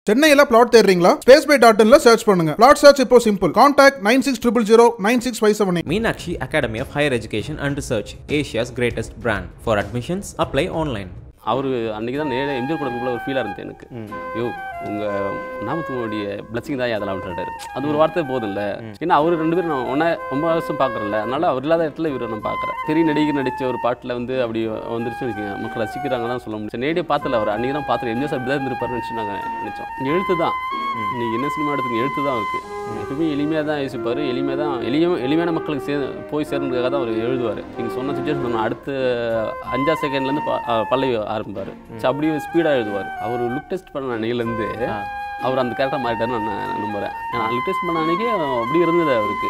சென்னையில பிளாட் தேடுறீங்களா space by dot இன்ல சர்ச் பண்ணுங்க பிளாட் சர்ச் இப்போ simple contact nine six triple zero nine six five seven Meenakshi Academy of Higher Education and Research, Asia's greatest brand. For admissions, apply online. அவர் அன்றைக்கி தான் நேராக எம்ஜிஆர் கொடுக்குள்ள ஒரு ஃபீலாக இருந்தது எனக்கு ஐயோ உங்கள் நாமத்துடைய பிளஸிங் தான் அதெல்லாம் விட்டுட்டாரு அது ஒரு வார்த்தை போதும் இல்லை ஏன்னா அவர் ரெண்டு பேரும் நான் ஒன்றா ரொம்ப வருஷம் பார்க்குறேன்ல அதனால அவர் இல்லாத இடத்துல இவரை நான் பார்க்குறேன் பெரிய நடிகர் நடித்த ஒரு பாட்டில் வந்து அப்படி வந்துருச்சு வச்சுக்கோங்க மக்கள் ரசிக்கிறாங்க தான் சொல்ல முடியும் நேரடியாக பார்த்தல அவர் அன்றைக்கி தான் பார்த்து எம்ஜிஆர் சார் இப்படி தான் இருந்திருப்பாருன்னு நினச்சி நாங்கள் நினச்சோம் இங்கே எழுத்து தான் நீங்கள் என்ன சினிமா எடுத்துங்க எழுத்து தான் இருக்குது எப்பவுமே எளிமையாக தான் யோசிப்பார் எளிமையாக தான் எளிய எளிமையான மக்களுக்கு சே போய் சேர்ந்ததுக்காக தான் அவர் எழுதுவார் நீங்கள் சொன்ன சுச்சுவேஷன் சொன்ன அடுத்த அஞ்சா செகண்ட்லேருந்து பல்லவி ஆரம்பிப்பார் ஸோ அப்படியே ஸ்பீடாக எழுதுவார் அவர் லுக் டெஸ்ட் பண்ண அன்னையிலேருந்து அவர் அந்த கேரக்டர் மாறிட்டாருன்னு நான் நான் நம்புகிறேன் நான் லுக் டெஸ்ட் பண்ண அன்னைக்கு அப்படி இருந்தது அவருக்கு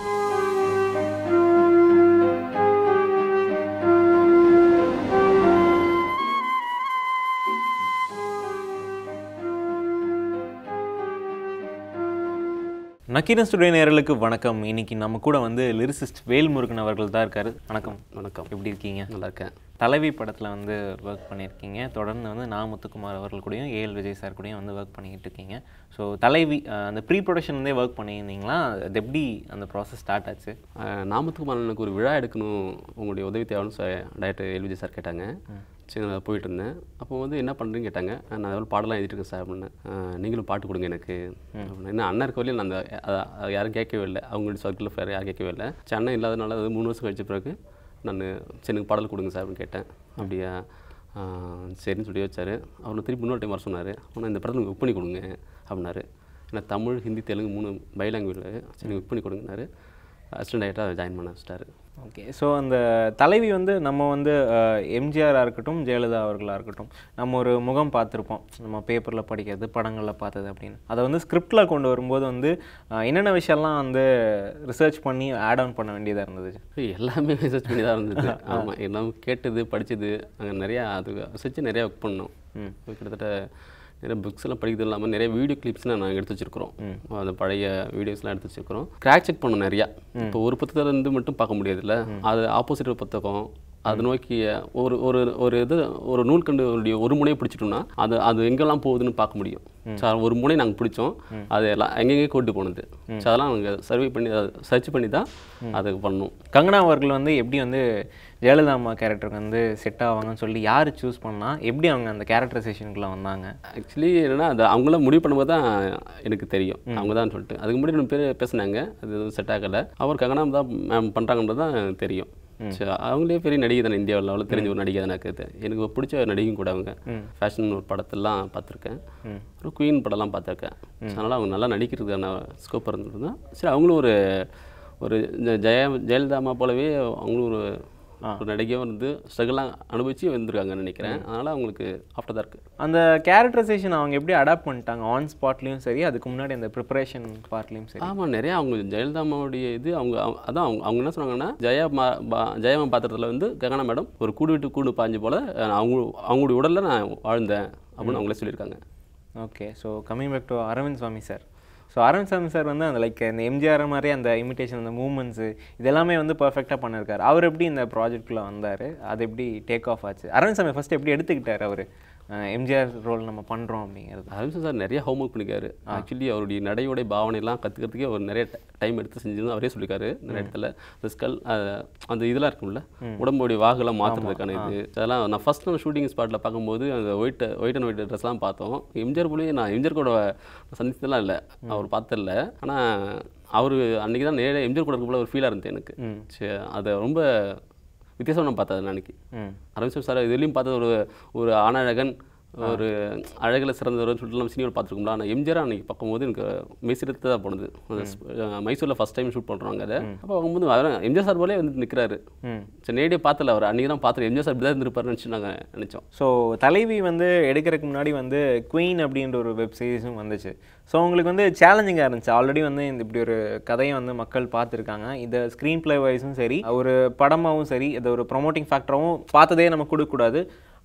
நக்கீரன் ஸ்டுடியோ நேயர்களுக்கு வணக்கம் இன்னைக்கு நம்ம கூட வந்து லிரிசிஸ்ட் வேல்முருகன் அவர்கள் தான் இருக்காரு வணக்கம் வணக்கம் எப்படி இருக்கீங்க நல்லா இருக்கேன் தலைவி படத்தில் வந்து ஒர்க் பண்ணியிருக்கீங்க தொடர்ந்து வந்து நா முத்துக்குமார் அவர்கள் கூடயும் ஏஎல் விஜய் சார் கூடயும் வந்து ஒர்க் பண்ணிக்கிட்டு இருக்கீங்க ஸோ தலைவி அஹ், அந்த ப்ரீ ப்ரொடக்ஷன் வந்து ஒர்க் பண்ணியிருந்தீங்களா அது எப்படி அந்த ப்ராசஸ் ஸ்டார்ட் ஆச்சு நாமத்துக்கு மன்னனுக்கு ஒரு விழா எடுக்கணும் உங்களுடைய உதவி தேவைன்னு டைரக்டர் எல்விஜய் சார் கேட்டாங்க சரி நான் போயிட்டு இருந்தேன் அப்போ வந்து என்ன பண்ணுறீங்க கேட்டாங்க நான் அதில் பாடலாம் எழுதிட்டுருக்கேன் சார் அப்படின்னு நீங்களும் பாட்டு கொடுங்க எனக்கு அப்படின்னு என்ன அண்ணன் இருக்க வரையும் நான் அந்த அத- அதை யாரும் கேட்கவே இல்லை அவங்களுடைய சர்க்கிளில் வேறு யாரும் கேட்கவே இல்லை சரி, அண்ணன் இல்லாதனால அது மூணு வருஷம் கழிச்ச பிறகு நான் சரி எனக்கு பாடல் கொடுங்க சார் அப்படின்னு கேட்டேன் அப்படியா ஆ, சரின்னு சொல்லி வச்சார் அவர் திருப்பி இன்னொரு டைம் வர சொன்னார் ஆனால் இந்த படத்தில் புக் பண்ணி கொடுங்க அப்படின்னாரு ஏன்னா தமிழ் ஹிந்தி தெலுங்கு மூணு பை லாங்குவேஜில் சரி புக் பண்ணி கொடுங்கனாரு அசிஸ்டன்ட் டைரக்டராக ஜாயின் பண்ண வச்சிட்டாரு ஓகே ஸோ அந்த தலைவி வந்து நம்ம வந்து எம்ஜிஆராக இருக்கட்டும் ஜெயலலிதா அவர்களாக இருக்கட்டும் நம்ம ஒரு முகம் பார்த்துருப்போம் நம்ம பேப்பரில் படிக்கிறது படங்களில் பார்த்தது அப்படின்னு அதை வந்து ஸ்கிரிப்டில் கொண்டு வரும்போது வந்து அஹ், என்னென்ன விஷயம்லாம் வந்து ரிசர்ச் பண்ணி ஆட் ஆன் பண்ண வேண்டியதாக இருந்தது ஏய், எல்லாமே ரிசர்ச் பண்ணி தான் இருந்தது ஆமாம் எல்லாம் கேட்டது படிச்சது நாங்கள் நிறையா அது ரிசர்ச் நிறையா ஒர்க் பண்ணோம் கிட்டத்தட்ட நிறைய புக்ஸ் எல்லாம் படிக்கிறது இல்லாமல் நிறைய வீடியோ கிளிப்ஸ்லாம் நாங்கள் எடுத்து வச்சிருக்கிறோம் அந்த பழைய வீடியோஸ்லாம் எடுத்து வச்சிருக்கிறோம் கிராக் செக் பண்ணோம் நிறையா இப்போ ஒரு புத்தகத்துல இருந்து மட்டும் பார்க்க முடியாதுல்ல அது ஆப்போசிட் புத்தகம் அது நோக்கி ஒரு ஒரு ஒரு இது ஒரு நூல்கண்டுடைய ஒரு முனையை பிடிச்சிட்டோம்னா அது அது எங்கெல்லாம் போகுதுன்னு பார்க்க முடியும் சார் ஒரு முனை நாங்கள் பிடிச்சோம் அது எல்லாம் எங்கெங்கே கூட்டு போனது ஸோ அதெல்லாம் நாங்கள் சர்வே பண்ணி சர்ச் பண்ணி தான் அதுக்கு பண்ணோம் கங்கனா அவர்கள் வந்து எப்படி வந்து ஜெயலலிதா அம்மா கேரக்டருக்கு வந்து செட் ஆவாங்கன்னு சொல்லி யார் சூஸ் பண்ணா எப்படி அவங்க அந்த கேரக்டரைசேஷனுக்குள்ள வந்தாங்க ஆக்சுவலி என்னன்னா அது அவங்களாம் முடிவு பண்ணும்போது தான் எனக்கு தெரியும் அவங்க தான் சொல்லிட்டு அதுக்கு முன்னாடி ரெண்டு பேர் பேசுனாங்க அது எதுவும் செட் ஆகலை அவர் கங்கனா தான் மேம் பண்ணுறாங்கன்றது தான் தெரியும் சரி அவங்களே பெரிய நடிகை தானே இந்தியாவில் அவ்வளோ தெரிஞ்ச ஒரு நடிகை தானே இருக்குது எனக்கு பிடிச்ச நடிகையும் கூட அவங்க ஃபேஷன் ஒரு படத்தெல்லாம் பார்த்துருக்கேன் ஒரு குயின் படம்லாம் பார்த்துருக்கேன் அதனால் அவங்க நல்லா நடிக்கிறதுக்கான ஸ்கோப் இருந்தது தான் சரி அவங்களும் ஒரு ஒரு ஜெ- ஜெய ஜெயலலிதா அம்மா போலவே அவங்களும் ஒரு ஒரு நடிகையாக வந்து ஸ்ட்ரகிளாக அனுபவிச்சு வந்திருக்காங்கன்னு நினைக்கிறேன் அதனால் அவங்களுக்கு ஆஃப்டர் தான் இருக்குது அந்த கேரக்டரைசேஷன் அவங்க எப்படி அடாப்ட் பண்ணிட்டாங்க ஆன் ஸ்பாட்லேயும் சரி அதுக்கு முன்னாடி அந்த ப்ரிப்பரேஷன் பார்ட்லேயும் சரி ஆமாம் நிறைய அவங்க ஜெயலலிதா அம்மாவுடைய இது அவங்க அவங்க- அதான் அவங்க அவங்க என்ன சொன்னாங்கன்னா ஜெயா மா பா- ஜெயம்மா பாத்திரத்தில் வந்து ககனா மேடம் ஒரு கூடு விட்டு கூடு பாஞ்சு போல் அவங்க அவங்களுடைய உடலில் நான் வாழ்ந்தேன் அப்படின்னு அவங்களே சொல்லியிருக்காங்க okay so coming back to Arvind Swamy sir so Arvind Swamy sir வந்து அந்த லைக் இந்த எம்ஜிஆர் மாதிரி அந்த இமிடேஷன் அந்த மூமெண்ட்ஸு இதெல்லாமே வந்து பர்ஃபெக்டாக பண்ணியிருக்காரு அவர் எப்படி இந்த ப்ராஜெக்ட்குள்ளே வந்தார் அது எப்படி டேக் ஆஃப் ஆச்சு அரவிந்த் சாமி ஃபர்ஸ்ட் எப்படி எடுத்துக்கிட்டார் அவர் எம்ஜிஆர் ரோல் நம்ம பண்ணுறோம் அப்படிங்கிறது அரவிந்த் சார் நிறைய ஹோம்ஒர்க் பண்ணிக்காரு ஆக்சுவலி அவருடைய நடையோட பாவனையெல்லாம் கற்றுக்கிறதுக்கே அவர் நிறைய டைம் எடுத்து செஞ்சதுன்னு அவரே சொல்லியிருக்காரு நிறைய இடத்துல இந்த ஸ்கல் அந்த இதெல்லாம் இருக்கும்ல உடம்புடைய வாகெல்லாம் மாற்றுறதுக்கான இது அதெல்லாம் நான் ஃபர்ஸ்ட் நம்ம ஷூட்டிங் ஸ்பாட்டில் பார்க்கும்போது அந்த ஒயிட் ஒயிட் அண்ட் ஒயிட் ட்ரெஸ்லாம் பார்த்தோம் எம்ஜிஆர் போலயே நான் எம்ஜிஆர் கூட சந்தித்ததெல்லாம் இல்லை அவர் பார்த்ததில்ல ஆனால் அவர் அன்றைக்கி தான் நேரே எம்ஜிஆர் கூட இருக்க ஒரு ஃபீலாக இருந்தது எனக்கு சரி, அதை ரொம்ப வித்தியாசம் நான் பார்த்தேன் அன்னைக்கு அரவிந்த் சார் இதுலேயும் பார்த்தது ஒரு ஒரு ஆணழகன் ஒரு அழகில் சிறந்தவர்னு சொல்லிட்டு நம்ம சினிமாவில் பார்த்துருக்கோம்ல ஆனால் எம்ஜிஆர் அன்னைக்கு பார்க்கும்போது எனக்கு மெய்சிறுத்து தான் போனது அந்த ஸ்- அஹ் மைசூரில் ஃபஸ்ட் டைம் ஷூட் பண்ணுறாங்க அதை அப்போ பார்க்கும்போது அவர் எம்ஜிஆர் சார் போலே வந்து நிற்கிறாரு சரி நேரடியாக பார்த்தல அவர் அன்றைக்கி தான் பார்த்துட்டு எம்ஜிஆர் சார் இப்படி தான் இருந்திருப்பாருன்னு நினச்சி நாங்கள் நினச்சோம் ஸோ தலைவி வந்து எடுக்கிறதுக்கு முன்னாடி வந்து குயின் அப்படின்ற ஒரு வெப் சீரிஸும் வந்துச்சு ஸோ உங்களுக்கு வந்து சேலஞ்சிங்காக இருந்துச்சு ஆல்ரெடி வந்து இந்த இப்படி ஒரு கதையை வந்து மக்கள் பார்த்துருக்காங்க இதை ஸ்க்ரீன் ப்ளே வைஸும் சரி ஒரு படமாகவும் சரி இதை ஒரு ப்ரொமோட்டிங் ஃபேக்டராகவும் பார்த்ததே நம்ம கொடுக்கக்கூடாது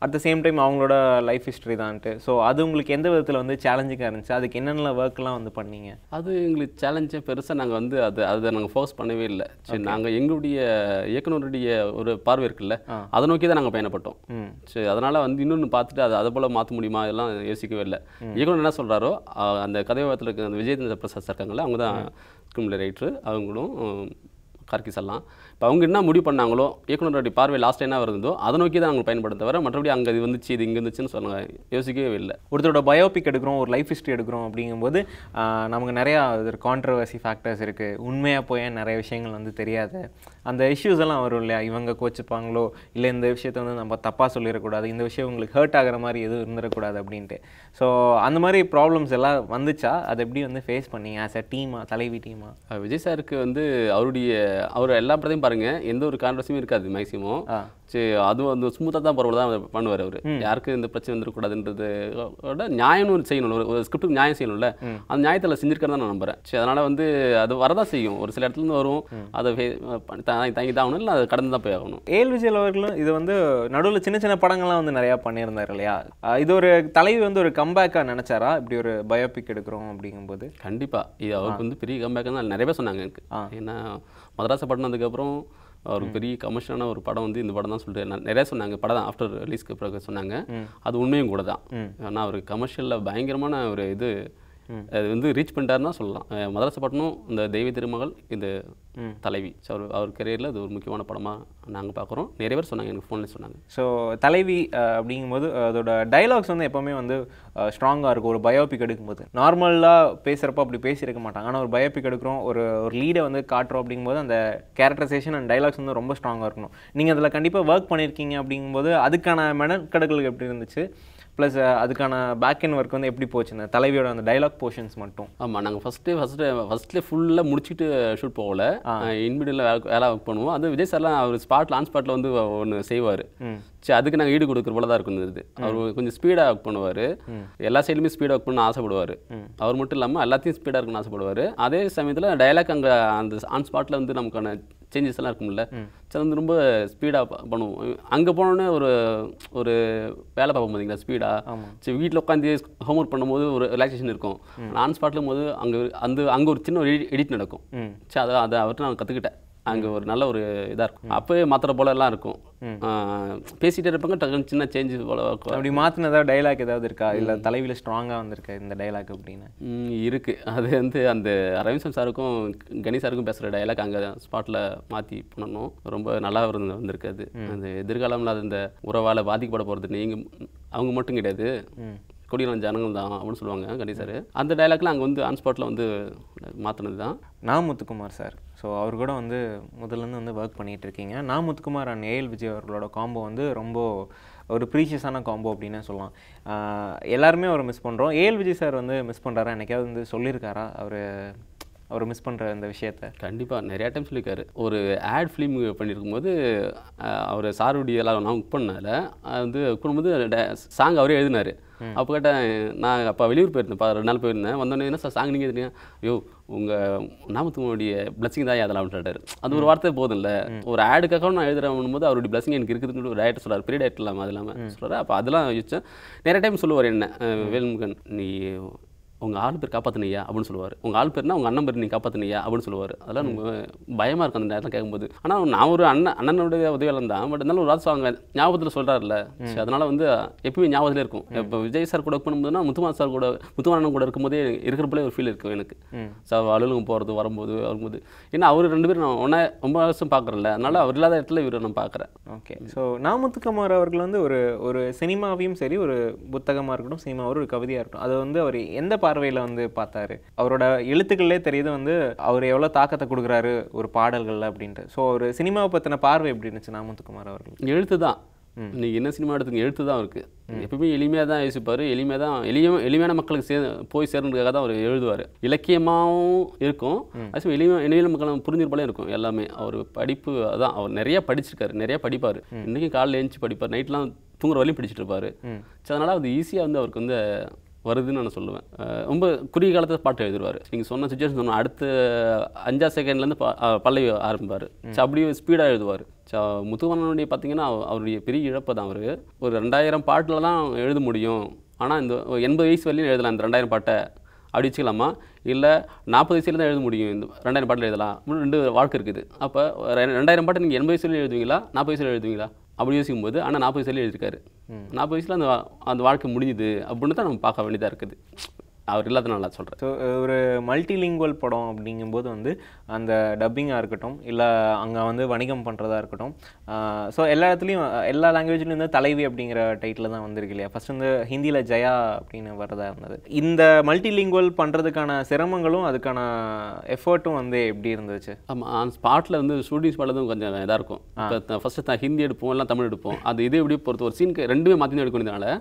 அட் த சேம் டைம் அவங்களோட லைஃப் ஹிஸ்ட்ரி தான்ட்டு ஸோ அது உங்களுக்கு எந்த விதத்தில் வந்து சேலஞ்சிங்காக இருந்துச்சு அதுக்கு என்னென்ன ஒர்க்லாம் வந்து பண்ணீங்க அது எங்களுக்கு சேலஞ்சே பெருசாக நாங்கள் வந்து அது அதை நாங்கள் ஃபோர்ஸ் பண்ணவே இல்லை சரி நாங்கள் எங்களுடைய இயக்குனருடைய ஒரு பார்வை இருக்குல்ல அதை நோக்கி தான் நாங்கள் பயணப்பட்டோம் ம் சரி அதனால் வந்து இன்னொன்று பார்த்துட்டு அதை அதை போல் மாற்ற முடியுமா இதெல்லாம் யோசிக்கவே இல்லை இயக்குனர் என்ன சொல்கிறாரோ அந்த கதைவாதத்தில் இருக்க அந்த விஜயேந்திர பிரசாத் சார் இருக்காங்கல்ல அவங்க தான் ஸ்கிரிப்ட் ரைட்டர் அவங்களும் உம், கார்கி சொல்லலாம் இப்போ அவங்க என்ன முடிவு பண்ணாங்களோ இயக்குனருடைய பார்வை லாஸ்ட் என்ன வருதோ அதை நோக்கி தான் அவங்க பயன்படுத்த தவிர மற்றபடி அங்கே இது வந்துச்சு இது இங்கே இருந்துச்சுன்னு சொன்னாங்க யோசிக்கவே இல்லை ஒருத்தரோட பயோபிக் எடுக்கிறோம் ஒரு லைஃப் ஹிஸ்ட்ரி எடுக்கிறோம் அப்படிங்கும்போது ஆஹ், நமக்கு நிறையா கான்ட்ரவர்சி ஃபேக்டர்ஸ் இருக்குது உண்மையாக போய் நிறைய விஷயங்கள் வந்து தெரியாது அந்த இஷ்யூஸ் எல்லாம் வரும் இல்லையா இவங்க கோச்சிப்பாங்களோ இல்லை இந்த விஷயத்த வந்து நம்ம தப்பாக சொல்லிடக்கூடாது இந்த விஷயம் உங்களுக்கு ஹர்ட் ஆகுற மாதிரி எதுவும் இருந்துடக்கூடாது அப்படின்ட்டு ஸோ அந்த மாதிரி ப்ராப்ளம்ஸ் எல்லாம் வந்துச்சா அதை எப்படி வந்து ஃபேஸ் பண்ணீங்க ஆஸ் அ டீமா தலைவி டீமா அஹ் விஜய் சாருக்கு வந்து அவருடைய அவர் எல்லா படத்தையும் பாருங்க எந்த ஒரு கான்ட்ரஸும் இருக்காது மேக்ஸிமம் ஆ. சரி அதுவும் வந்து ஸ்மூத்தாக தான் பரவல் தான் பண்ணுவார் அவர் யாருக்கும் இந்த பிரச்சனை வந்துடக்கூடாதுன்றது விட நியாயம்னு ஒரு செய்யணும் ஒரு- ஒரு ஸ்கிரிப்டுக்கு நியாயம் செய்யணும்ல அந்த நியாயத்தில் செஞ்சிருக்கிறதா நான் நம்புறேன் சரி அதனால வந்து அது வரதான் செய்யும் ஒரு சில இடத்துல இருந்து வரும் அதை ஃபே- பண்ணி தாங்கி தாங்கி தான் ஆகணும் இல்லை அதை கடந்து தான் போய் ஆகணும் ஏல் விஜய் அவர்களும் இது வந்து நடுவில் சின்ன சின்ன படங்கள்லாம் வந்து நிறையா பண்ணியிருந்தார் இல்லையா ஆஹ், இது ஒரு தலைவி வந்து ஒரு கம்பேக்காக நினச்சாரா இப்படி ஒரு பயோபிக் எடுக்கிறோம் அப்படிங்கும்போது கண்டிப்பா இது அவருக்கு வந்து பெரிய கம்பேக் தான் நிறைய பேர் சொன்னாங்க எனக்கு ஏன்னா மதராச படம் வந்ததுக்கப்புறம் அவருக்கு பெரிய கமர்ஷியலான ஒரு படம் வந்து இந்த படம் தான் சொல்லிட்டு நான் நிறைய சொன்னாங்க படம் தான் ஆஃப்டர் ரிலீஸ்க்கு பிறகு சொன்னாங்க அது உண்மையும் கூட தான் ஏன்னா அவர் கமர்ஷியலில் பயங்கரமான ஒரு இது அது வந்து ரீச் பண்ணிட்டாருன்னா சொல்லலாம் அஹ் மதராச பட்டனும் இந்த தெய்வ திருமகள் இந்த தலைவி ஸோ அவர் அவர் கரியரில் அது ஒரு முக்கியமான படமாக நாங்கள் பார்க்குறோம் நிறைய பேர் சொன்னாங்க எனக்கு ஃபோனில் சொன்னாங்க ஸோ தலைவி அஹ், அப்படிங்கும்போது அதோட டைலாக்ஸ் வந்து எப்போவுமே வந்து ஸ்ட்ராங்காக இருக்கும் ஒரு பயோபிக் எடுக்கும்போது நார்மலாக பேசுகிறப்ப அப்படி பேசியிருக்க மாட்டாங்க ஆனால் ஒரு பயோபிக் எடுக்கிறோம் ஒரு ஒரு லீடை வந்து காட்டுறோம் அப்படிங்கும்போது அந்த கேரக்டரைசேஷன் அண்ட் டைலாக்ஸ் வந்து ரொம்ப ஸ்ட்ராங்காக இருக்கணும் நீங்கள் அதில் கண்டிப்பாக ஒர்க் பண்ணியிருக்கீங்க அப்படிங்கும்போது அதுக்கான மெனக்கடல்கள் எப்படி இருந்துச்சு ப்ளஸ் அதுக்கான பேக் அண்ட் ஒர்க் வந்து எப்படி போச்சு இந்த தலைவியோட அந்த டைலாக் போர்ஷன்ஸ் மட்டும் ஆமாம் நாங்கள் ஃபஸ்ட்டு ஃபஸ்ட்டு ஃபஸ்ட்லேயே ஃபுல்லாக முடிச்சுட்டு ஷூட் போகல இன்பிடியில் வேலை வேலை ஒர்க் பண்ணுவோம் அது விஜய் சார்லாம் அவர் ஸ்பாட் ஆன் ஸ்பாட்டில் வந்து ஒன்று செய்வார் சரி அதுக்கு நாங்கள் ஈடு கொடுக்குற போல தான் இருக்கும் இது அவர் கொஞ்சம் ஸ்பீடாக ஒர்க் பண்ணுவார் எல்லா சைடுமே ஸ்பீடாக ஒர்க் பண்ண ஆசைப்படுவார் அவர் மட்டும் இல்லாமல் எல்லாத்தையும் ஸ்பீடாக இருக்குன்னு ஆசைப்படுவார் அதே சமயத்தில் டைலாக் அங்கே அந்த ஆன் ஸ்பாட்டில் வந்து நமக்கான சேஞ்சஸ் எல்லாம் இருக்கும்ல சரி வந்து ரொம்ப ஸ்பீடாக பண்ணுவோம் அங்கே போனோடனே ஒரு ஒரு வேலை பார்ப்போம் பார்த்தீங்களா ஸ்பீடாக சரி வீட்டில் உட்காந்து ஹோம்ஒர்க் பண்ணும்போது ஒரு ரிலாக்ஸேஷன் இருக்கும் ஆன் ஸ்பாட்டில் போது அங்கே அந்த அங்கே ஒரு சின்ன ஒரு எடிட் நடக்கும் சரி அதை அதை அவர்கிட்ட நான் கற்றுக்கிட்டேன் அங்கே ஒரு நல்ல ஒரு இதாக இருக்கும் அப்போயே மாத்திர போல எல்லாம் இருக்கும் ஆஹ் பேசிட்டே இருப்பாங்க டக்குன்னு சின்ன சேஞ்சு போல இருக்கும். அப்படி மாற்றின ஏதாவது டைலாக் ஏதாவது இருக்கா இல்லை தலைவியில் ஸ்ட்ராங்காக வந்திருக்கா இந்த டைலாக் அப்படின்னு ம், இருக்கு அது வந்து அந்த அரவிந்த் சாருக்கும் கணேஷ் சாருக்கும் பேசுகிற டைலாக் அங்கே ஸ்பாட்டில் மாற்றி பண்ணணும் ரொம்ப நல்லா இருந்து வந்திருக்கு அது அந்த எதிர்காலம்ல அது இந்த உறவால் பாதிக்கப்பட போகிறது நீங்கள் அவங்க மட்டும் கிடையாது கொடியின ஜனங்கள் தான் அப்படின்னு சொல்லுவாங்க கணேஷ் சார் அந்த டைலாக்லாம் அங்கே வந்து ஆன் ஸ்பாட்டில் வந்து மாற்றினது தான் நான் முத்துக்குமார் சார் ஸோ அவர் கூட வந்து முதல்லேருந்து வந்து ஒர்க் பண்ணிட்டு இருக்கீங்க நான் முத்துக்குமார் அண்ட் ஏஎல் விஜய் அவர்களோட காம்போ வந்து ரொம்ப ஒரு ப்ரீஷியஸான காம்போ அப்படின்னே சொல்லலாம் ஆஹ் எல்லாருமே அவர் மிஸ் பண்ணுறோம் ஏஎல் விஜய் சார் வந்து மிஸ் பண்ணுறாரா என்னைக்காவது வந்து சொல்லியிருக்காரா அவர் அவர் மிஸ் பண்ணுற இந்த விஷயத்த கண்டிப்பாக நிறையா டைம் சொல்லியிருக்காரு ஒரு ஆட் ஃபிலிம் பண்ணியிருக்கும்போது அஹ், அவர் சாருடைய எல்லாம் நான் ஒர்க் பண்ணல அது வந்து ஒர்க் பண்ணும்போது சாங் அவரே எழுதினார் அப்போ கேட்டேன் நான் அப்போ வெளியூர் போயிருந்தேன் பா ரெண்டு நாள் போயிருந்தேன் வந்தோடனே என்ன சார் சாங் நீங்கள் எழுதுறீங்க ஐயோ உங்கள் நாமத்துவனுடைய பிளஸிங் தான் அதெல்லாம் அப்படின்ட்டாரு அது ஒரு வார்த்தை போதும்ல ஒரு ஆடுக்காக நான் எழுதுறேன் போது அவருடைய பிளஸிங் எனக்கு இருக்குதுன்னு ஒரு டேரக்டர் சொல்றாரு பெரிய டேரக்டர் இல்லாமல் அது இல்லாமல் சொல்கிறாரு அப்போ அதெல்லாம் யோசிச்சேன் நிறைய டைம் சொல்லுவார் என்ன அஹ், வேல்முருகன் நீ உங்கள் ஆள் பேர் காப்பாற்றினியா அப்படின்னு சொல்லுவார் உங்கள் ஆள் பேர்னா உங்கள் அண்ணன் பேர் நீ காப்பாற்றினியா அப்படின்னு சொல்லுவார் அதெல்லாம் நம்ம பயமாக இருக்கும் அந்த நேரத்தில் கேட்கும்போது ஆனால் நான் ஒரு அண்ணன் அண்ணனுடைய உதவியாளன் தான் பட் இருந்தாலும் ஒரு வார்த்தை அவங்க ஞாபகத்தில் சொல்கிறாருல்ல சரி அதனால் வந்து எப்பயுமே ஞாபகத்தில் இருக்கும் இப்போ விஜய் சார் கூட ஒர்க் பண்ணும்போதுனா முத்துமான் சார் கூட முத்துமானன் கூட இருக்கும்போதே இருக்கிற போல ஒரு ஃபீல் இருக்கும் எனக்கு சார் அலுவலகம் போகிறது வரும்போது வரும்போது ஏன்னா அவர் ரெண்டு பேரும் நான் ஒன்றா ரொம்ப வருஷம் பார்க்குறேன்ல அதனால அவர் இல்லாத இடத்துல இவரை நான் பார்க்குறேன் ஓகே ஸோ நாமுத்துக்குமார் அவர்கள் வந்து ஒரு ஒரு சினிமாவையும் சரி ஒரு புத்தகமாக இருக்கட்டும் சினிமா ஒரு கவிதையாக இருக்கட்டும் அது வந்து அவர் எந்த பார்வையில் வந்து பார்த்தாரு அவரோட எழுத்துக்கள்லே தெரியுது வந்து அவர் எவ்வளோ தாக்கத்தை கொடுக்குறாரு ஒரு பாடல்கள்ல அப்படின்ட்டு ஸோ ஒரு சினிமாவை பற்றின பார்வை எப்படி இருந்துச்சு நாமுத்துக்குமார் அவர்கள் எழுத்து தான் இன்னைக்கு என்ன சினிமா எடுத்துங்க எழுத்து தான் இருக்கு எப்பவுமே எளிமையாக தான் யோசிப்பார் எளிமையாக தான் எளிய எளிமையான மக்களுக்கு சே போய் சேரணுக்காக தான் அவர் எழுதுவார் இலக்கியமாகவும் இருக்கும் அதே சமயம் எளிமையான எளிமையான மக்கள் புரிஞ்சிருப்பாலே இருக்கும் எல்லாமே அவர் படிப்பு அதான் அவர் நிறைய படிச்சிருக்காரு நிறைய படிப்பார் இன்றைக்கும் காலையில் எழுந்துச்சு படிப்பார் நைட்லாம் தூங்குற வரையும் படிச்சுட்டு இருப்பாரு சரி அதனால அது ஈஸியாக வந்து அவருக்கு வந்து வருதுன்னு நான் சொல்லுவேன் அஹ் ரொம்ப குறுகிய காலத்தில் பாட்டு எழுதிடுவார் நீங்கள் சொன்ன சுச்சுவேஷன் சொன்ன அடுத்த அஞ்சா செகண்ட்லேருந்து பல்லவி ஆரம்பிப்பார் ஸோ அப்படியே ஸ்பீடாக எழுதுவார் ஸோ முத்துவண்ணனுடைய பார்த்தீங்கன்னா அவ- அவருடைய பெரிய இழப்பு தான் அவர் ஒரு ரெண்டாயிரம் பாட்டில் தான் எழுத முடியும் ஆனால் இந்த ஒரு எண்பது வயசு வரையும் எழுதலாம் இந்த ரெண்டாயிரம் பாட்டை அப்படி வச்சுக்கலாமா இல்லை நாற்பது வயசுல தான் எழுத முடியும் இந்த ரெண்டாயிரம் பாட்டில் எழுதலாம் இன்னும் ரெண்டு வாழ்க்கை இருக்குது அப்போ ரெண்டாயிரம் பாட்டு நீங்கள் எண்பது வயசுல எழுதுவீங்களா நாற்பது வயசுல எழுதுவீங்களா அப்படி யோசிக்கும் போது ஆனால் நாற்பது வயசுல எழுதியிருக்காரு நாற்பது வயசுல அந்த வா- அந்த வாழ்க்கை முடிஞ்சுது அப்படின்னு தான் நம்ம பார்க்க வேண்டியதாக இருக்குது அவர் இல்லாதனால சொல்கிறேன் ஸோ ஒரு மல்டிலிங்குவல் படம் அப்படிங்கும்போது வந்து அந்த டப்பிங்காக இருக்கட்டும் இல்லை அங்கே வந்து வணிகம் பண்ணுறதா இருக்கட்டும் ஸோ எல்லா இடத்துலையும் எல்லா லாங்குவேஜ்லையும் வந்து தலைவி அப்படிங்கிற டைட்டில் தான் வந்திருக்கு இல்லையா ஃபர்ஸ்ட் வந்து ஹிந்தியில் ஜெயா அப்படின்னு வரதா இருந்தது இந்த மல்டிலிங்குவல் பண்ணுறதுக்கான சிரமங்களும் அதுக்கான எஃபர்ட்டும் வந்து எப்படி இருந்துச்சு ஆமாம் அந்த ஸ்பாட்டில் வந்து ஷூட்டிங் ஸ்பாட்டில் தான் கொஞ்சம் இதாக இருக்கும் இப்போ ஃபஸ்ட்டு தான் ஹிந்தி எடுப்போம் எல்லாம் தமிழ் எடுப்போம் அது இது எப்படி பொறுத்து ஒரு சீனுக்கு ரெண்டுமே மாற்றி எடுக்க வேண்டியதுனால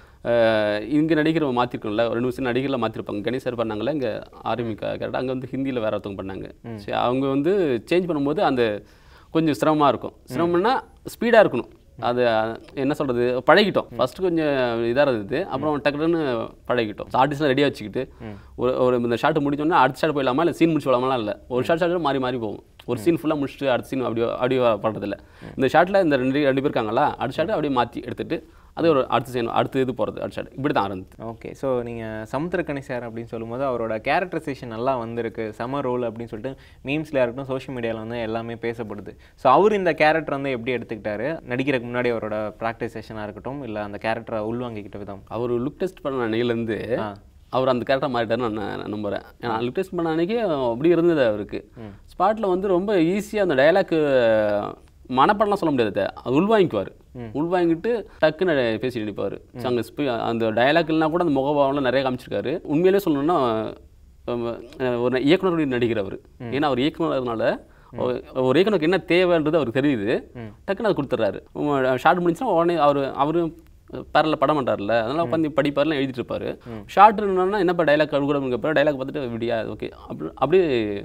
இங்கே நடிகர் மாற்றிருக்கோம்ல ஒரு ரெண்டு வருஷம் நடிகரில் மாற்றிருப்பாங்க கணேஷ் சார் பண்ணாங்கல்ல இங்கே ஆர்மிக்கா கரெக்டாக அங்கே வந்து ஹிந்தியில் வேற ஒருத்தவங்க பண்ணாங்க சரி அவங்க வந்து சேஞ்ச் பண்ணும்போது அந்த கொஞ்சம் சிரமமாக இருக்கும் சிரமம்னா ஸ்பீடாக இருக்கணும் அது அஹ், என்ன சொல்கிறது பழகிட்டோம் ஃபஸ்ட்டு கொஞ்சம் இதாக இருந்தது அப்புறம் டக்குன்னு பழகிட்டோம் ஆர்டிஸ்ட்லாம் ரெடியாக வச்சுக்கிட்டு ஒரு ஒரு இந்த ஷாட் முடிச்சோன்னா அடுத்த ஷாட் போயிடலாமா இல்லை சீன் முடிச்சு விடலாமா இல்லை ஒரு ஷாட் ஷாட் மாறி மாறி போகும் ஒரு சீன் ஃபுல்லாக முடிச்சுட்டு அடுத்த சீன் அப்படியே அப்படியே பண்ணுறதில்ல இந்த ஷாட்டில் இந்த ரெண்டு ரெண்டு பேர் இருக்காங்களா அடுத்த ஷாட் அப்படியே மாற்றி எடுத்துட்டு அது ஒரு அடுத்த சீன் அடுத்த இது போகிறது அடுத்த ஷாட் இப்படி தான் ஆரம்பிது ஓகே ஸோ நீங்கள் சமுத்திரக்கணி சார் அப்படின்னு சொல்லும்போது அவரோட கேரக்டரைசேஷன் நல்லா வந்திருக்கு செம ரோல் அப்படின்னு சொல்லிட்டு மீம்ஸில் இருக்கட்டும் சோஷியல் மீடியாவில் வந்து எல்லாமே பேசப்படுது ஸோ அவர் இந்த கேரக்டர் வந்து எப்படி எடுத்துக்கிட்டாரு நடிக்கிறதுக்கு முன்னாடி அவரோட ப்ராக்டிசேஷனாக இருக்கட்டும் இல்லை அந்த கேரக்டரை உள்வாங்கிக்கிட்ட விதம் அவர் லுக் டெஸ்ட் பண்ண அன்னையிலேருந்து ஆ. அவர் அந்த கேரக்டர் மாறிட்டாருன்னு நான் நான் நம்புகிறேன் ஏன்னா லுக் டெஸ்ட் பண்ண அன்னைக்கு அப்படி இருந்தது அவருக்கு ஸ்பாட்டில் வந்து ரொம்ப ஈஸியாக அந்த டயலாக் மனப்பாடலாம் சொல்ல முடியாது அது உள்வாங்கிக்குவார் உள்வாங்கிட்டு டக்குன்னு பேசி நினைப்பார் அங்கே அந்த டயலாக் இல்லைனா கூட அந்த முகபாவம்லாம் நிறைய காமிச்சிருக்காரு உண்மையிலே சொல்லணும்னா அஹ், ஒரு இயக்குனர் நடிகர் அவர் ஏன்னா அவர் இயக்குனர்னால ஒரு- ஒரு இயக்குனருக்கு என்ன தேவைன்றது அவருக்கு தெரியுது டக்குன்னு அது கொடுத்துட்றாரு ஷார்ட் முடிஞ்சுன்னா உடனே அவர் அவரும் பேரில் படம் பண்ணுறாருல அதனால உட்காந்து படிப்பார்லாம் எழுதிட்டு இருப்பாரு ஷார்ட் என்னன்னா என்னப்பா டைலாக் கூட டைலாக் பார்த்துட்டு விடியா ஓகே அப்படி அப்படியே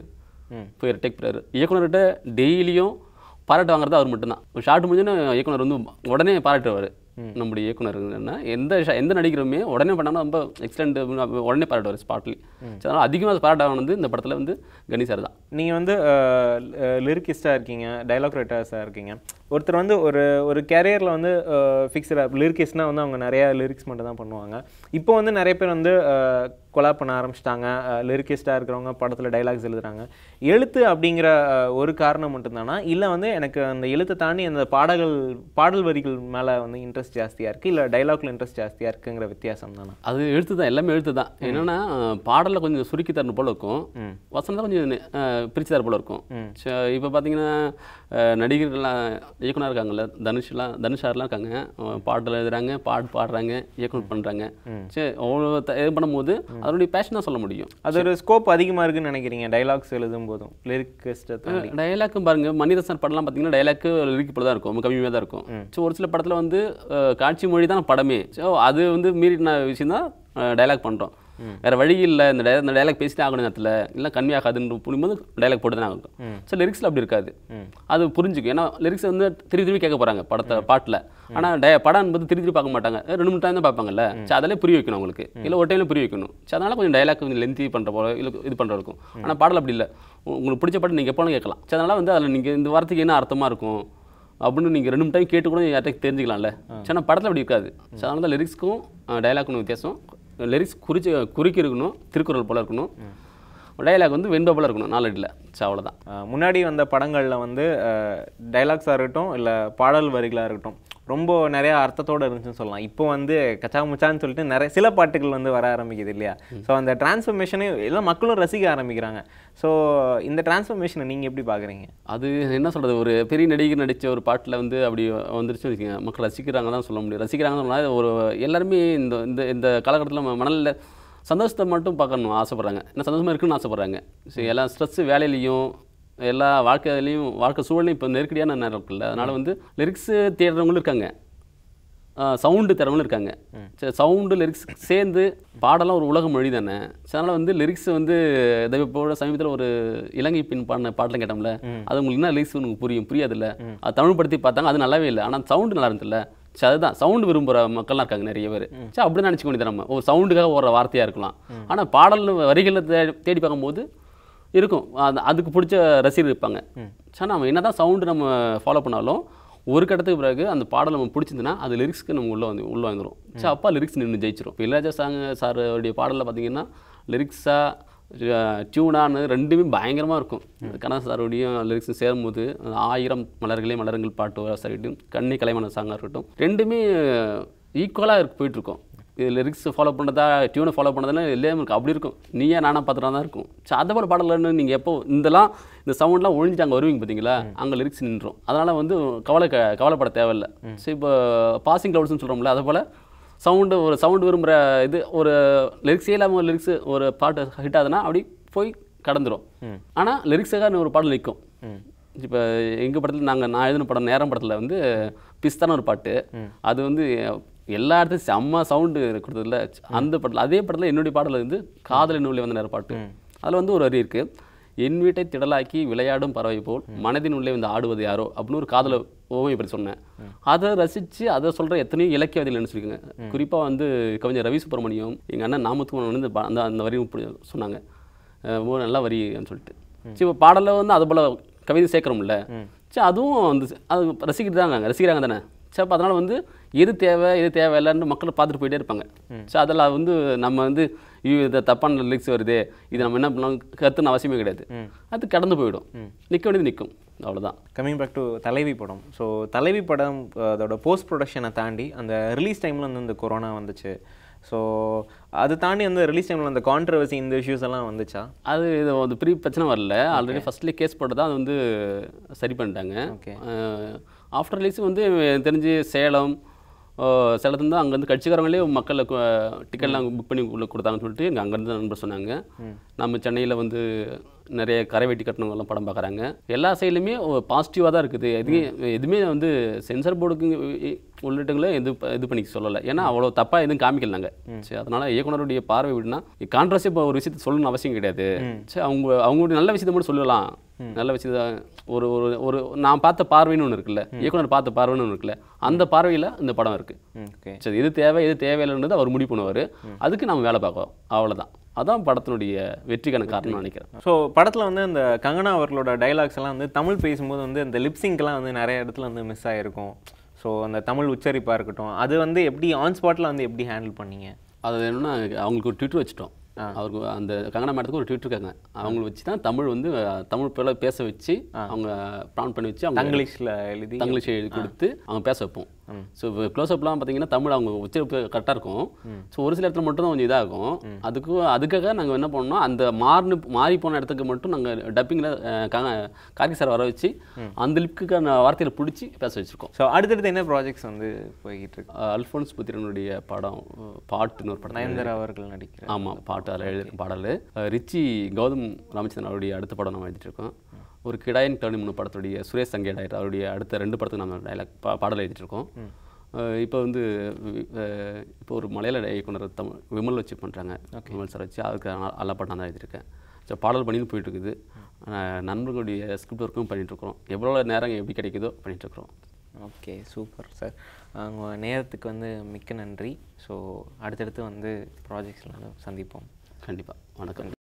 போய் டேக் பண்ணுறாரு இயக்குனர்கிட்ட டெய்லியும் பாராட்டு வாங்குறது அவர் மட்டும்தான் ஒரு ஷார்ட் முடிஞ்சுன்னு இயக்குனர் வந்து உடனே பாராட்டுவார் நம்முடைய இயக்குனர் என்ன எந்த ஷா- எந்த நடிகருமே உடனே பண்ணாலும் ரொம்ப எக்ஸலண்ட் உடனே பாராட்டுவார் ஸ்பாட்லி அதனால் அதிகமாக பாராட்ட வாங்கினது இந்த படத்தில் வந்து கணி சார் தான் நீங்கள் வந்து லிரிக்கிஸ்டாக இருக்கீங்க டைலாக் ரைட்டர்ஸாக இருக்கீங்க ஒருத்தர் வந்து ஒரு ஒரு கேரியரில் வந்து ஃபிக்ஸ்டாக லிரிக்கிஸ்ட்னா வந்து அவங்க நிறைய லிரிக்ஸ் மட்டும் தான் பண்ணுவாங்க இப்போ வந்து நிறைய பேர் வந்து கொலாப் பண்ண ஆரம்பிச்சிட்டாங்க லிரிக்கிஸ்டாக இருக்கிறவங்க படத்தில் டைலாக்ஸ் எழுதுறாங்க எழுத்து அப்படிங்கிற அஹ், ஒரு காரணம் மட்டும்தானா இல்லை வந்து எனக்கு அந்த எழுத்தை தாண்டி அந்த பாடல்கள் பாடல் வரிகள் மேலே வந்து இன்ட்ரெஸ்ட் ஜாஸ்தியாக இருக்குது இல்லை டைலாக்ல இன்ட்ரெஸ்ட் ஜாஸ்தியாக இருக்குங்கிற வித்தியாசம் தானே அது எழுத்து தான் எல்லாமே எழுத்து தான் என்னன்னா பாடலில் கொஞ்சம் சுருக்கி தரணும் போல இருக்கும் வசனம் தான் கொஞ்சம் அஹ், பிரிச்சு தர போல இருக்கும் இப்போ பார்த்தீங்கன்னா அஹ், நடிகர்கள்லாம் இயக்குனர் இருக்காங்கல்ல தனுஷ்லாம் தனுஷார்லாம் இருக்காங்க அஹ், பாடல் எழுதுறாங்க பாட்டு பாடுறாங்க இயக்குனர் பண்ணுறாங்க சரி அவ்வளோ த- இது பண்ணும்போது அதனுடைய பேஷன் தான் சொல்ல முடியும் அது ஒரு ஸ்கோப் அதிகமாக இருக்குன்னு நினைக்கிறீங்க டைலாக்ஸ் எழுதும் போதும் லிரிக்கிஸ்ட்டை தாண்டி டயலாக்கும் பாருங்க மணிரசன் படம்லாம் பார்த்தீங்கன்னா டயலாக்கு லிரிக் போல தான் இருக்கும் ரொம்ப கம்மியாக தான் இருக்கும் ஸோ ஒரு சில படத்தில் வந்து அஹ், காட்சி மொழி தான் படமே ஸோ அது வந்து மீறின விஷயம் தான் டயலாக் பண்ணுறோம் வேற வழி இல்லை இந்த டய இந்த டயலாக் பேசிட்டே ஆகணும் நேரத்தில் இல்லை கம்மியாகாதுன்னு புரியும்போது டயலாக் போட்டு தான் ஆகும் ஸோ லிரிக்ஸில் அப்படி இருக்காது அது புரிஞ்சுக்கும் ஏன்னா லிரிக்ஸ் வந்து திருப்பி திருப்பி கேட்க போகிறாங்க படத்தை பாட்டில் ஆனால் டய படம் என்பது திருப்பி திருப்பி பார்க்க மாட்டாங்க ரெண்டு மூணு டைம் தான் பார்ப்பாங்கல்ல ஸோ அதிலே புரிய வைக்கணும் அவங்களுக்கு இல்லை ஒரு டைம்ல புரிய வைக்கணும் ஸோ அதனால கொஞ்சம் டயலாக் கொஞ்சம் லென்த்தி பண்ணுற போல இல்லை இது பண்ணுற இருக்கும் ஆனால் பாடல் அப்படி இல்லை உங்களுக்கு பிடிச்ச பாட்டு நீங்கள் எப்போ கேட்கலாம் ஸோ அதனால வந்து அதில் நீங்கள் இந்த வார்த்தைக்கு என்ன அர்த்தமாக இருக்கும் அப்படின்னு நீங்கள் ரெண்டு மூணு டைம் கேட்டு கூட யார்கிட்ட தெரிஞ்சுக்கலாம்ல ஸோ ஆனால் படத்தில் அப்படி இருக்காது ஸோ அதனால தான் லிரிக்ஸ்க்கும் டயலாக்கும் வித்தியாசம் லிரிக்ஸ் குறிச்சு குறுக்கி இருக்கணும் திருக்குறள் போல இருக்கணும் டயலாக் வந்து வெண்பா போல இருக்கணும் நாலடியில் ஸோ அவ்வளோதான் அஹ் முன்னாடி வந்த படங்களில் வந்து டைலாக்ஸாக இருக்கட்டும் இல்லை பாடல் வரிகளாக இருக்கட்டும் ரொம்ப நிறைய அர்த்தத்தோடு இருந்துச்சுன்னு சொல்லலாம் இப்போ வந்து கச்சா முச்சான்னு சொல்லிட்டு நிறைய சில பாட்டுகள் வந்து வர ஆரம்பிக்குது இல்லையா ஸோ அந்த டிரான்ஸ்ஃபர்மேஷனே எல்லாம் மக்களும் ரசிக்க ஆரம்பிக்கிறாங்க ஸோ இந்த டிரான்ஸ்ஃபர்மேஷனை நீங்கள் எப்படி பார்க்குறீங்க அது என்ன சொல்கிறது ஒரு பெரிய நடிகர் நடித்த ஒரு பாட்டில் வந்து அப்படி வந்துருச்சு வச்சுக்கோங்க மக்கள் ரசிக்கிறாங்க தான் சொல்ல முடியும் ரசிக்கிறாங்கன்னு சொன்னால் ஒரு எல்லாருமே இந்த இந்த இந்த காலகட்டத்தில் மணலில் சந்தோஷத்தை மட்டும் பார்க்கணும் ஆசைப்பட்றாங்க என்ன சந்தோஷமாக இருக்குன்னு ஆசைப்பட்றாங்க சரி எல்லா ஸ்ட்ரெஸ்ஸு வேலையிலையும் எல்லா வாழ்க்கையிலையும் வாழ்க்கை சூழலையும் இப்போ நெருக்கடியான நேரம் இருக்குல்ல அதனால் வந்து லிரிக்ஸு தேடுறவங்களும் இருக்காங்க சவுண்டு தரவங்களும் இருக்காங்க சரி சவுண்டு லிரிக்ஸ் சேர்ந்து பாடலாம் ஒரு உலக மொழி தானே சரி, அதனால வந்து லிரிக்ஸ் வந்து இதை இப்போ சமீபத்தில் ஒரு இலங்கை பின் பாடின பாட்டெலாம் கேட்டோம்ல அது உங்களுக்கு என்ன லிரிக்ஸ் உங்களுக்கு புரியும் புரியாதுல்ல அது தமிழ் படுத்தி பார்த்தாங்க அது நல்லாவே இல்லை ஆனால் சவுண்டு நல்லா இருந்துச்சுல்ல சரி அதுதான் சவுண்டு விரும்புகிற மக்கள்லாம் இருக்காங்க நிறைய பேர் சரி அப்படி நினச்சிக்க வேண்டியது நம்ம ஒரு சவுண்டுக்காக ஓடுற வார்த்தையாக இருக்கலாம் ஆனால் பாடல் வரிகளில் தேடி தேடி பார்க்கும்போது இருக்கும் அது அதுக்கு பிடிச்ச ரசிகர் இருப்பாங்க சரி நம்ம என்ன தான் சவுண்டு நம்ம ஃபாலோ பண்ணாலும் ஒரு கட்டத்துக்கு பிறகு அந்த பாடல் நம்ம பிடிச்சிருந்துன்னா அது லிரிக்ஸ்க்கு நம்ம உள்ளே வந்து உள்ளே வந்துடும் சரி அப்பா லிரிக்ஸ் நின்று ஜெயிச்சிரும் இப்போ இளையராஜா சாங் சார் அவருடைய பாடலில் பார்த்தீங்கன்னா லிரிக்ஸாக டியூனானு ரெண்டுமே பயங்கரமாக இருக்கும் கண்ணன் சாருடையும் லிரிக்ஸும் சேரும்போது அந்த ஆயிரம் மலர்களே மலருங்கள் பாட்டு சைடும் கண்ணி கலைமான சாங்காக இருக்கட்டும் ரெண்டுமே ஈக்குவலாக இருக்கு போயிட்டுருக்கோம் இது லிரிக்ஸ் ஃபாலோ பண்ணுறதா டியூனை ஃபாலோ பண்ணுறதுலாம் எல்லாமே இருக்கும் அப்படி இருக்கும் நீயே நானா பார்த்துட்டா தான் இருக்கும் சரி அதை போல பாடலன்னு நீங்கள் எப்போ இதெல்லாம் இந்த சவுண்ட்லாம் ஒழிஞ்சிட்டு அங்கே வருவீங்க பார்த்தீங்களா அங்கே லிரிக்ஸ் நின்றோம் அதனால் வந்து கவலை க கவலைப்பட தேவையில்லை சரி இப்போ பாசிங் க்ளவுட்ஸ்னு சொல்கிறோம்ல அதை போல் சவுண்டு ஒரு சவுண்டு விரும்புகிற இது ஒரு லிரிக்ஸே இல்லாமல் ஒரு லிரிக்ஸ் ஒரு பாட்டு ஹிட் ஆகுதுன்னா அப்படி போய் கடந்துரும் ஆனால் லிரிக்ஸுக்காக ஒரு பாடல் நிற்கும் இப்போ எங்கள் படத்தில் நாங்கள் நான் எழுதின படம் நேரம் படத்தில் வந்து பிஸ்தான ஒரு பாட்டு அது வந்து எல்லா இடத்துலையும் செம்ம சவுண்டு கொடுத்ததில்ல அந்த படத்தில் அதே படத்தில் என்னுடைய பாடல் வந்து காதல் நூலில் வந்த நேர பாட்டு அதில் வந்து ஒரு வரி இருக்குது என் வீட்டை திடலாக்கி விளையாடும் பறவை போல் மனதின் உள்ளே வந்து ஆடுவது யாரோ அப்படின்னு ஒரு காதலை ஓவியம் பற்றி சொன்னேன் அதை ரசித்து அதை சொல்கிற எத்தனையோ இலக்கியவாதிகள் நினச்சிருக்கேங்க குறிப்பாக வந்து கவிஞர் ரவி சுப்பிரமணியம் எங்கள் அண்ணன் நாமத்துக்கு வந்து இந்த பா- அந்த அந்த வரி இப்படி சொன்னாங்க அஹ் ரொம்ப நல்ல வரின்னு சொல்லிட்டு சரி இப்போ பாடலில் வந்து அது போல் கவிதை சேர்க்குறோம்ல சரி அதுவும் வந்து அது ரசிக்கிட்டு தாங்க ரசிக்கிறாங்க தானே சரி அப்போ அதனால் வந்து எது தேவை எது தேவை இல்லைன்னு மக்கள் பார்த்துட்டு போயிட்டே இருப்பாங்க சரி அதெல்லாம் வந்து நம்ம வந்து ஐயோ இதை தப்பான லிரிக்ஸ் வருது இது நம்ம என்ன பண்ணலாம் கற்றுன்னு அவசியமே கிடையாது அது கடந்து போயிடும் நிற்க வேண்டியது நிற்கும் அவ்வளவுதான் கம்மிங் பேக் டு தலைவி படம் ஸோ தலைவி படம் அஹ், அதோட போஸ்ட் ப்ரொடக்ஷனை தாண்டி அந்த ரிலீஸ் டைமில் வந்து இந்த கொரோனா வந்துச்சு ஸோ அது தாண்டி அந்த ரிலீஸ் டைமில் அந்த கான்ட்ரவர்சி இந்த இஷ்யூஸ் எல்லாம் வந்துச்சா அது இது வந்து பெரிய பிரச்சனை வரல ஆல்ரெடி ஃபர்ஸ்ட்லேயே கேஸ் போட்டு தான் அது வந்து சரி பண்ணிட்டாங்க Okay. ஆஃப்டர் ரிலீஸ் வந்து எனக்கு தெரிஞ்சு சேலம் அஹ், சேலத்துலேருந்து அங்கேருந்து கட்சிக்காரங்களே மக்களை டிக்கெட்லாம் புக் பண்ணி உள்ள கொடுத்தாங்கன்னு சொல்லிட்டு எங்கள் அங்கேருந்து நண்பர் சொன்னாங்க நம்ம சென்னையில் வந்து நிறைய கரை வெட்டி கட்டணங்கள்லாம் படம் பார்க்குறாங்க எல்லா சைட்லையுமே பாசிட்டிவாக தான் இருக்குது எதுவுமே எதுவுமே வந்து சென்சர் போர்டுக்கு உள்ளிட்டங்களே இது ப- இது பண்ணி சொல்லலை ஏன்னா அவ்வளோ தப்பாக எதுவும் காமிக்கல நாங்கள் சரி அதனால் இயக்குனருடைய பார்வை விடுனா கான்ட்ரஸி இப்போ ஒரு விஷயத்தை சொல்லணும்னு அவசியம் கிடையாது சரி அவங்க அவங்களுடைய நல்ல விஷயத்தை மட்டும் சொல்லலாம் நல்ல விஷயத்த ஒரு ஒரு ஒரு நான் பார்த்த பார்வைன்னு ஒன்று இருக்குல்ல இயக்குனர் பார்த்த பார்வைன்னு ஒன்று இருக்குல்ல அந்த பார்வையில் இந்த படம் இருக்குது ஓகே சரி இது தேவை இது தேவையில்லைன்றது அவர் முடிவு பண்ணுவார் அதுக்கு நம்ம வேலை பார்க்குறோம் அவ்வளவுதான் அதான் படத்தினுடைய வெற்றிக்கான காரணம் நினைக்கிறேன் ஸோ படத்தில் வந்து அந்த கங்கனா அவர்களோட டைலாக்ஸ் எல்லாம் வந்து தமிழ் பேசும்போது வந்து அந்த லிப்ஸிங்க்கெல்லாம் வந்து நிறைய இடத்துல வந்து மிஸ் ஆகிருக்கும் ஸோ அந்த தமிழ் உச்சரிப்பாக இருக்கட்டும் அது வந்து எப்படி ஆன் ஸ்பாட்டில் வந்து எப்படி ஹேண்டில் பண்ணீங்க அது என்னன்னா அவங்களுக்கு ஒரு ட்விட்டர் வச்சுட்டோம் அவருக்கு அந்த கங்கனா மேடத்துக்கு ஒரு ட்விட்டர் இருக்காங்க அவங்கள வச்சு தான் தமிழ் வந்து அஹ், தமிழ் பேர பேச வச்சு அவங்க ப்ரான் பண்ணி வச்சு அவங்க தங்கிலீஷில் எழுதி தங்கிலீஷ் எழுதி கொடுத்து அவங்க பேச வைப்போம் ஸோ இப்போ க்ளோஸ்அப்லாம் பார்த்தீங்கன்னா தமிழ் அவங்க உச்சரிப்பு கரெக்டாக இருக்கும் ஸோ ஒரு சில இடத்துல மட்டும் தான் கொஞ்சம் இதாகும் அதுக்கு அதுக்காக நாங்கள் என்ன பண்ணோம் அந்த மாறினு மாறி போன இடத்துக்கு மட்டும் நாங்கள் டப்பிங்கில் கார்கி சார் வர வச்சு அந்த லிப்க்குக்கான வார்த்தையில பிடிச்சி பேச வச்சுருக்கோம் ஸோ அடுத்தடுத்து என்ன ப்ராஜெக்ட்ஸ் வந்து போய்கிட்டு இருக்கு அல்ஃபோன்ஸ் புத்திரனுடைய படம் அஹ், பாட்டுன்னு ஒரு படம் நயன்தாரா அவர்கள் நடிக்கிற ஆமாம் பாட்டு அதில் எழுதியிருக்க பாடல் அஹ் ரிச்சி கௌதம் ராமச்சந்திரன் அவருடைய அடுத்த படம் நம்ம எழுதிட்டு இருக்கோம் ஒரு கிடாயின் டர்னி மூணு படத்துடைய சுரேஷ் சங்கே டைரக்டர் அவருடைய அடுத்த ரெண்டு படத்துக்கு நம்ம டைலாக் பா பாடல் எழுதிட்டு இருக்கோம் அஹ் இப்போ வந்து வி- அஹ் இப்போ ஒரு மலையாள இயக்குனர் தமிழ் விமல் வச்சு பண்ணுறாங்க விமல் சார் வச்சு அதுக்கு நான் நல்ல படம் தான் எழுதியிருக்கேன் ஸோ பாடல் பண்ணின்னு போயிட்டு இருக்குது அஹ் நண்பர்களுடைய ஸ்கிரிப்ட் ஒர்க்கும் பண்ணிகிட்ருக்கோம் எவ்வளோ நேரம் எப்படி கிடைக்குதோ பண்ணிகிட்ருக்குறோம் ஓகே சூப்பர் சார் உங்கள் நேரத்துக்கு வந்து மிக்க நன்றி ஸோ அடுத்தடுத்து வந்து ப்ராஜெக்ட்ஸில் வந்து சந்திப்போம் கண்டிப்பாக வணக்கம்